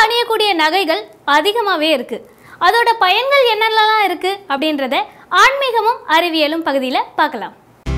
அணியக்கூடிய நகைகள் அதிகமாகவே இருக்கு அதோட பயன்கள் என்னென்னலாம் இருக்கு அப்படின்றத ஆன்மீகமும் அறிவியலும் பகுதியில் பார்க்கலாம்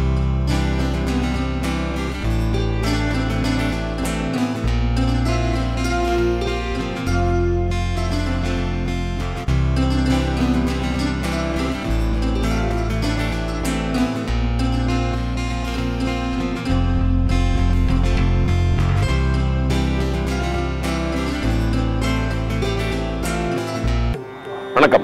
வணக்கம்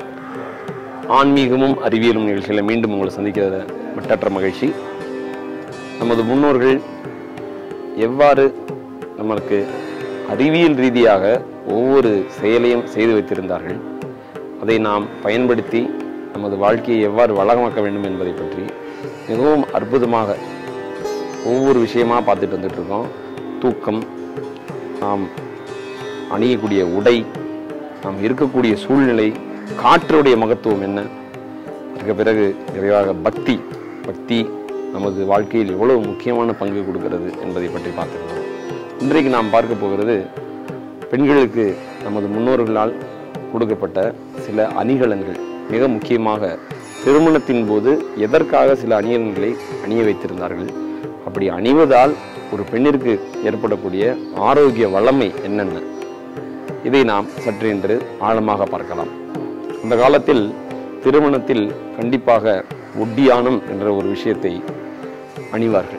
ஆன்மீகமும் அறிவியலும் நிகழ்ச்சியில் மீண்டும் உங்களை சந்திக்கிற மட்டற்ற மகிழ்ச்சி நமது முன்னோர்கள் எவ்வாறு நமக்கு அறிவியல் ரீதியாக ஒவ்வொரு செயலையும் செய்து வைத்திருந்தார்கள் அதை நாம் பயன்படுத்தி நமது வாழ்க்கையை எவ்வாறு வளமாக்க வேண்டும் என்பதை பற்றி மிகவும் அற்புதமாக ஒவ்வொரு விஷயமா பார்த்துட்டு வந்துட்டு இருக்கோம் தூக்கம் நாம் அணியக்கூடிய உடை நாம் இருக்கக்கூடிய சூழ்நிலை காற்றுடைய மகத்துவம் என்ன அதுக்கு பிறகு நிறைவாக பக்தி பக்தி நமது வாழ்க்கையில் எவ்வளவு முக்கியமான பங்கு கொடுக்கிறது என்பதை பற்றி பார்த்துக்கலாம் இன்றைக்கு நாம் பார்க்க போகிறது பெண்களுக்கு நமது முன்னோர்களால் கொடுக்கப்பட்ட சில அணிகலன்கள் மிக முக்கியமாக திருமணத்தின் போது எதற்காக சில அணிகலன்களை அணிய வைத்திருந்தார்கள் அப்படி அணிவதால் ஒரு பெண்ணிற்கு ஏற்படக்கூடிய ஆரோக்கிய வளமை என்னென்ன இதை நாம் சற்று இன்று ஆழமாக பார்க்கலாம் அந்த காலத்தில் திருமணத்தில் கண்டிப்பாக ஒட்டியானம் என்ற ஒரு விஷயத்தை அணிவார்கள்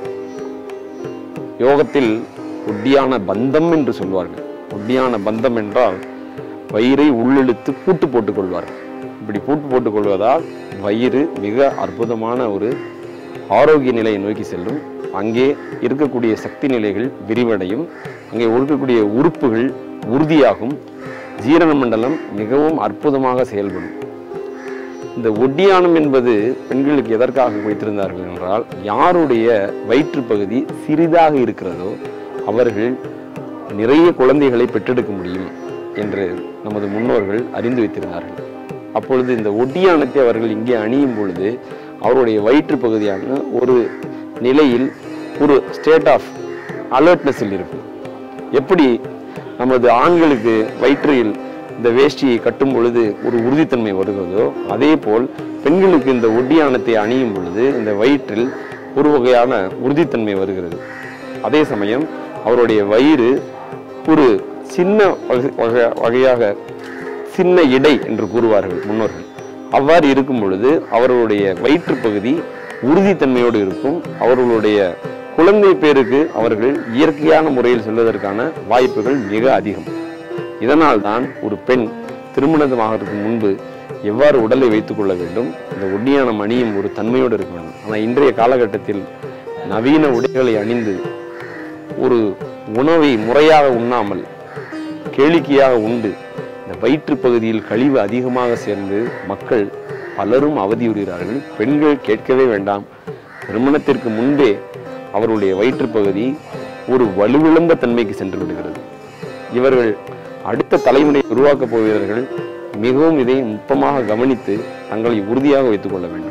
யோகத்தில் ஒட்டியான பந்தம் என்று சொல்வார்கள் ஒட்டியான பந்தம் என்றால் வயிறை உள்ளிழுத்து பூட்டு போட்டுக் கொள்வார்கள் இப்படி பூட்டு போட்டுக் கொள்வதால் வயிறு மிக அற்புதமான ஒரு ஆரோக்கிய நிலையை நோக்கி செல்லும் அங்கே இருக்கக்கூடிய சக்தி நிலைகள் விரிவடையும் அங்கே இருக்கக்கூடிய உறுப்புகள் உறுதியாகும் ஜீரண மண்டலம் மிகவும் அற்புதமாக செயல்படும் இந்த ஒட்டியானம் என்பது பெண்களுக்கு எதற்காக வைத்திருந்தார்கள் என்றால் யாருடைய வயிற்று பகுதி சிறிதாக இருக்கிறதோ அவர்கள் நிறைய குழந்தைகளை பெற்றெடுக்க முடியும் என்று நமது முன்னோர்கள் அறிந்து வைத்திருந்தார்கள் அப்பொழுது இந்த ஒட்டியானத்தை அவர்கள் இங்கே அணியும் பொழுது அவருடைய வயிற்று பகுதியான ஒரு நிலையில் ஒரு ஸ்டேட் ஆஃப் அலர்ட்னஸில் இருக்கும் எப்படி நமது ஆண்களுக்கு வயிற்றில் இந்த வேஷ்டியை கட்டும் பொழுது ஒரு உறுதித்தன்மை வருகிறதோ அதே போல் பெண்களுக்கு இந்த ஒட்டியானத்தை அணியும் பொழுது இந்த வயிற்றில் ஒரு வகையான உறுதித்தன்மை வருகிறது அதே சமயம் அவருடைய வயிறு ஒரு சின்ன வகை- வகை- வகையாக சின்ன இடை என்று கூறுவார்கள் முன்னோர்கள் அவ்வாறு இருக்கும் பொழுது அவர்களுடைய வயிற்று பகுதி உறுதித்தன்மையோடு இருக்கும் அவர்களுடைய குழந்தை பேருக்கு அவர்கள் இயற்கையான முறையில் செல்வதற்கான வாய்ப்புகள் மிக அதிகம் இதனால் தான் ஒரு பெண் திருமணமாகிறதுக்கு முன்பு எவ்வாறு உடலை வைத்துக் கொள்ள வேண்டும் இந்த ஒட்டியானம் அணியும் ஒரு தன்மையோடு இருக்க வேண்டும் ஆனால் இன்றைய காலகட்டத்தில் நவீன உடைகளை அணிந்து ஒரு உணவை முறையாக உண்ணாமல் கேளிக்கையாக உண்டு இந்த வயிற்று பகுதியில் கழிவு அதிகமாக சேர்ந்து மக்கள் பலரும் அவதியுறுகிறார்கள் பெண்கள் கேட்கவே வேண்டாம் திருமணத்திற்கு முன்பே அவருடைய வயிற்று பகுதி ஒரு வலுவிழந்த தன்மைக்கு சென்று விடுகிறது இவர்கள் அடுத்த தலைமுறை உருவாக்கப் போகிறவர்கள் மிகவும் இதை நுட்பமாக கவனித்து தங்களை உறுதியாக வைத்துக் கொள்ள வேண்டும்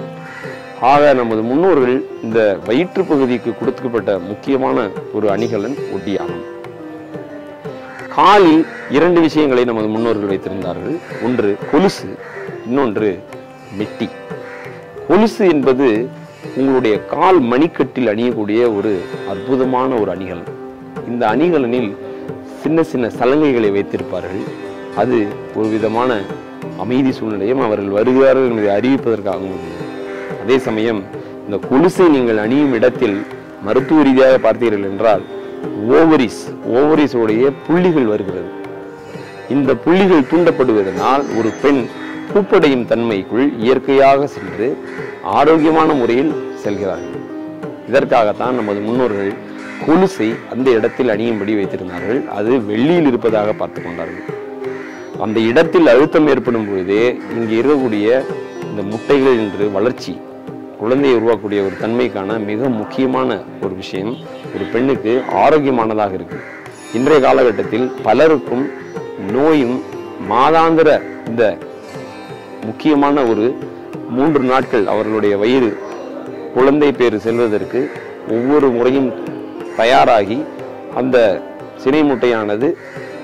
ஆக நமது முன்னோர்கள் இந்த வயிற்று பகுதிக்கு கொடுக்கப்பட்ட முக்கியமான ஒரு அணிகலன் ஒட்டியானம் காலில் இரண்டு விஷயங்களை நமது முன்னோர்கள் வைத்திருந்தார்கள் ஒன்று கொலுசு இன்னொன்று மெட்டி கொலுசு என்பது உங்களுடைய கால் மணிக்கட்டில் அணியக்கூடிய ஒரு அற்புதமான ஒரு அணிகலன் இந்த அணிகலனில் சின்ன சின்ன சலங்கைகளை வைத்திருப்பார்கள் அது ஒரு விதமான அமைதி சூழ்நிலையும் அவர்கள் வருகிறார்கள் என்பதை அறிவிப்பதற்காகவும் உள்ளது. அதே சமயம் இந்த கொலுசை நீங்கள் அணியும் இடத்தில் மருத்துவ ரீதியாக பார்த்தீர்கள் என்றால் ஓவரிஸ் ஓவரிஸுடைய புள்ளிகள் வருகிறது இந்த புள்ளிகள் தூண்டப்படுவதனால் ஒரு பெண் பூப்படையும் தன்மைக்குள் இயற்கையாக சென்று ஆரோக்கியமான முறையில் செல்கிறார்கள் இதற்காகத்தான் நமது முன்னோர்கள் கொலுசை அந்த இடத்தில் அணியும்படி வைத்திருந்தார்கள் அது வெள்ளியில் இருப்பதாக பார்த்து கொண்டார்கள் அந்த இடத்தில் அழுத்தம் ஏற்படும் பொழுதே இங்கே இருக்கக்கூடிய இந்த முட்டைகள் என்று வளர்ச்சி குழந்தையை உருவாக்கக்கூடிய ஒரு தன்மைக்கான மிக முக்கியமான ஒரு விஷயம் ஒரு பெண்ணுக்கு ஆரோக்கியமானதாக இருக்கு இன்றைய காலகட்டத்தில் பலருக்கும் நோயும் மாதாந்திர இந்த முக்கியமான ஒரு மூன்று நாட்கள் அவர்களுடைய வயிறு குழந்தை பேறு செல்வதற்கு ஒவ்வொரு முறையும் தயாராகி அந்த சினை முட்டையானது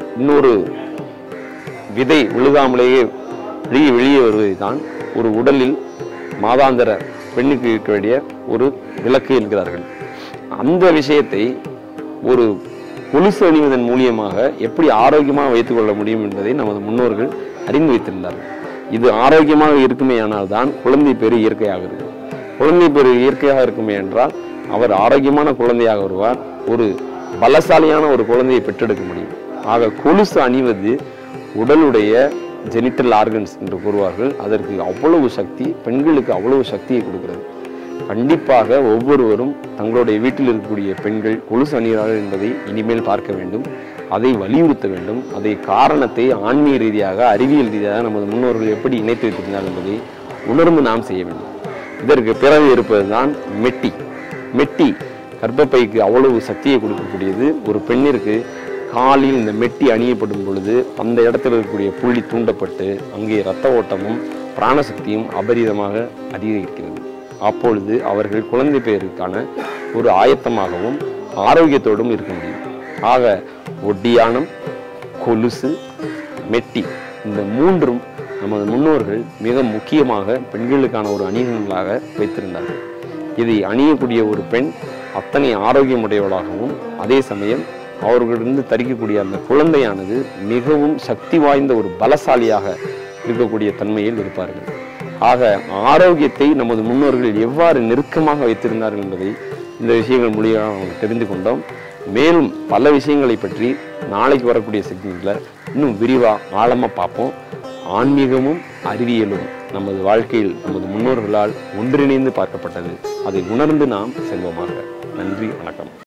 இன்னொரு விதை விழுகாமலேயே வெளியே வெளியே வருவதை தான் ஒரு உடலில் மாதாந்திர பெண்ணுக்கு இருக்க வேண்டிய ஒரு விளக்கு என்கிறார்கள் அந்த விஷயத்தை ஒரு கொலுசு அணிவதன் மூலியமாக எப்படி ஆரோக்கியமாக வைத்துக் கொள்ள முடியும் என்பதை நமது முன்னோர்கள் அறிந்து வைத்திருந்தார்கள் இது ஆரோக்கியமாக இருக்குமேயானால் தான் குழந்தை பேரு இயற்கையாகிறது குழந்தை பேரு இயற்கையாக இருக்குமே என்றால் அவர் ஆரோக்கியமான குழந்தையாக வருவார் ஒரு பலசாலியான ஒரு குழந்தையை பெற்றெடுக்க முடியும் ஆக கொலுசு அணிவது உடலுடைய ஜெனிட்டல் ஆர்கன்ஸ் என்று கூறுவார்கள் அதற்கு அவ்வளவு சக்தி பெண்களுக்கு அவ்வளவு சக்தியை கொடுக்கிறது கண்டிப்பாக ஒவ்வொருவரும் தங்களுடைய வீட்டில் இருக்கக்கூடிய பெண்கள் கொலுசு அணிகிறார்கள் என்பதை இனிமேல் பார்க்க வேண்டும் அதை வலியுறுத்த வேண்டும் அதை காரணத்தை ஆன்மீக ரீதியாக அறிவியல் ரீதியாக நமது முன்னோர்கள் எப்படி இணைத்து வைத்திருந்தார்கள் என்பதை உணர்ந்து நாம் செய்ய வேண்டும் இதற்கு பிறகு இருப்பதுதான் மெட்டி மெட்டி கர்ப்பப்பைக்கு அவ்வளவு சக்தியை கொடுக்கக்கூடியது ஒரு பெண்ணிற்கு காலில் இந்த மெட்டி அணியப்படும் பொழுது அந்த இடத்துல இருக்கக்கூடிய புள்ளி தூண்டப்பட்டு அங்கே இரத்த ஓட்டமும் பிராணசக்தியும் அபரிதமாக அதிகரிக்கிறது அப்பொழுது அவர்கள் குழந்தை பெயருக்கான ஒரு ஆயத்தமாகவும் ஆரோக்கியத்தோடும் இருக்க முடியும் ஆக ஒட்டியானம் கொலுசு மெட்டி இந்த மூன்றும் நமது முன்னோர்கள் மிக முக்கியமாக பெண்களுக்கான ஒரு அணிகலன்களாக வைத்திருந்தார்கள் இதை அணியக்கூடிய ஒரு பெண் அத்தனை ஆரோக்கியமுடையவளாகவும் அதே சமயம் அவர்களிருந்து தரிக்கக்கூடிய அந்த குழந்தையானது மிகவும் சக்தி வாய்ந்த ஒரு பலசாலியாக இருக்கக்கூடிய தன்மையில் இருப்பார்கள் ஆக ஆரோக்கியத்தை நமது முன்னோர்கள் எவ்வாறு நெருக்கமாக வைத்திருந்தார்கள் என்பதை இந்த விஷயங்கள் மூலியமாக நாம் தெரிந்து கொண்டோம் மேலும் பல விஷயங்களை பற்றி நாளைக்கு வரக்கூடிய செக்மெண்ட்டில் இன்னும் விரிவாக ஆழமாக பார்ப்போம் ஆன்மீகமும் அறிவியலும் நமது வாழ்க்கையில் நமது முன்னோர்களால் ஒன்றிணைந்து பார்க்கப்பட்டது அதை உணர்ந்து நாம் செல்வோமாக நன்றி வணக்கம்